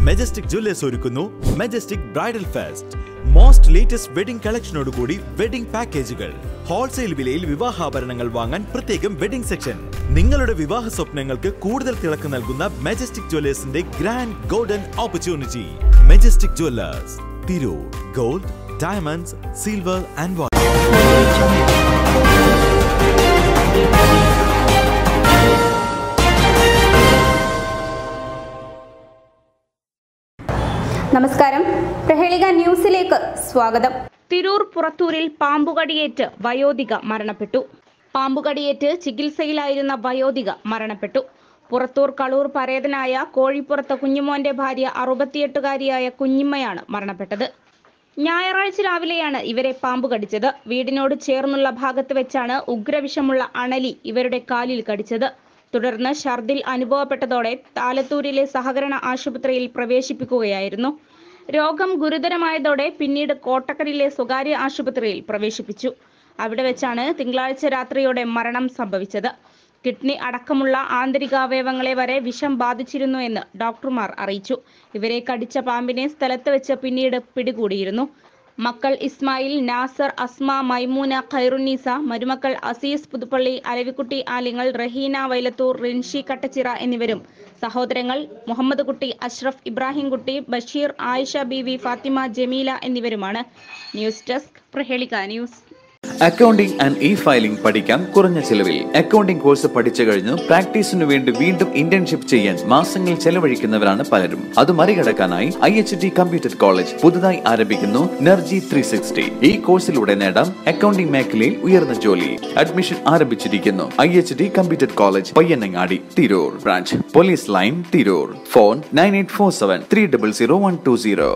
majestic Jewellers ഒരുക്കുന്നു Majestic bridal fest most latest wedding കളക്ഷനോടുകൂടി wedding പാക്കേജുകൾ ഹോൾസെയിൽ വിലയിൽ വിവാഹാഭരണങ്ങൾ വാങ്ങാൻ പ്രത്യേകം വെഡിംഗ് സെക്ഷൻ നിങ്ങളുടെ വിവാഹ സ്വപ്നങ്ങൾക്ക് കൂടുതൽ തിളക്കം നൽകുന്ന മെജസ്റ്റിക് ജ്വല്ലേഴ്സിന്റെ grand golden opportunity Majestic Jewellers Tirur gold diamonds silver and water നമസ്കാരം പ്രഹേളിക ന്യൂസിലേക്ക് സ്വാഗതം തിരൂർ പുറത്തൂരിൽ പാമ്പുകടിയേറ്റ് വയോധിക മരണപ്പെട്ടു പാമ്പുകടിയേറ്റ് ചികിത്സയിലായിരുന്ന വയോധിക മരണപ്പെട്ടു പുറത്തൂർ കളൂർ പരേതനായ കോഴിപ്പുറത്ത് കുഞ്ഞുമോന്റെ ഭാര്യ അറുപത്തിയെട്ടുകാരിയായ കുഞ്ഞിമ്മയാണ് മരണപ്പെട്ടത് ഞായറാഴ്ച രാവിലെയാണ് ഇവരെ പാമ്പ് കടിച്ചത് വീടിനോട് ചേർന്നുള്ള ഭാഗത്ത് വെച്ചാണ് ഉഗ്രവിഷമുള്ള അണലി ഇവരുടെ കാലിൽ കടിച്ചത് തുടർന്ന് ഛർദിൽ അനുഭവപ്പെട്ടതോടെ താലത്തൂരിലെ സഹകരണ ആശുപത്രിയിൽ പ്രവേശിപ്പിക്കുകയായിരുന്നു രോഗം ഗുരുതരമായതോടെ പിന്നീട് കോട്ടക്കലിലെ സ്വകാര്യ ആശുപത്രിയിൽ പ്രവേശിപ്പിച്ചു അവിടെ വെച്ചാണ് തിങ്കളാഴ്ച രാത്രിയോടെ മരണം സംഭവിച്ചത് കിഡ്നി അടക്കമുള്ള ആന്തരികാവയവങ്ങളെ വരെ വിഷം ബാധിച്ചിരുന്നു എന്ന് ഡോക്ടർമാർ അറിയിച്ചു ഇവരെ കടിച്ച പാമ്പിനെ സ്ഥലത്ത് വെച്ച് പിന്നീട് പിടികൂടിയിരുന്നു മക്കൾ ഇസ്മായിൽ നാസർ അസ്മ മൈമൂന ഖൈറുന്നീസ മരുമക്കൾ അസീസ് പുതുപ്പള്ളി അലവിക്കുട്ടി ആലിങ്ങൾ റഹീന വൈലത്തൂർ റിൻഷി കട്ടച്ചിറ എന്നിവരും സഹോദരങ്ങൾ മുഹമ്മദ് കുട്ടി അഷ്റഫ് ഇബ്രാഹിം കുട്ടി ബഷീർ ആയിഷ ബീവി ഫാത്തിമ ജമീല എന്നിവരുമാണ് news desk Prahelika news accounting and e filing പഠിക്കാം കുറഞ്ഞ ചെലവിൽ അക്കൗണ്ടിംഗ് കോഴ്സ് പഠിച്ചു കഴിഞ്ഞ് പ്രാക്ടീസിനു വേണ്ടി വീണ്ടും ഇന്റേൺഷിപ്പ് ചെയ്യാൻ മാസങ്ങൾ ചെലവഴിക്കുന്നവരാണ് പലരും അത് മറികടക്കാനായി I H T computer college പുതുതായി ആരംഭിക്കുന്നു നർജി ത്രീ സിക്സ്റ്റി ഈ കോഴ്സിലൂടെ നേടാം അക്കൗണ്ടിംഗ് മേഖലയിൽ ഉയർന്ന ജോലി അഡ്മിഷൻ ആരംഭിച്ചിരിക്കുന്നു I H T computer college Payyanangadi Tirur branch police line Tirur phone nine eight four seven three double zero one two zero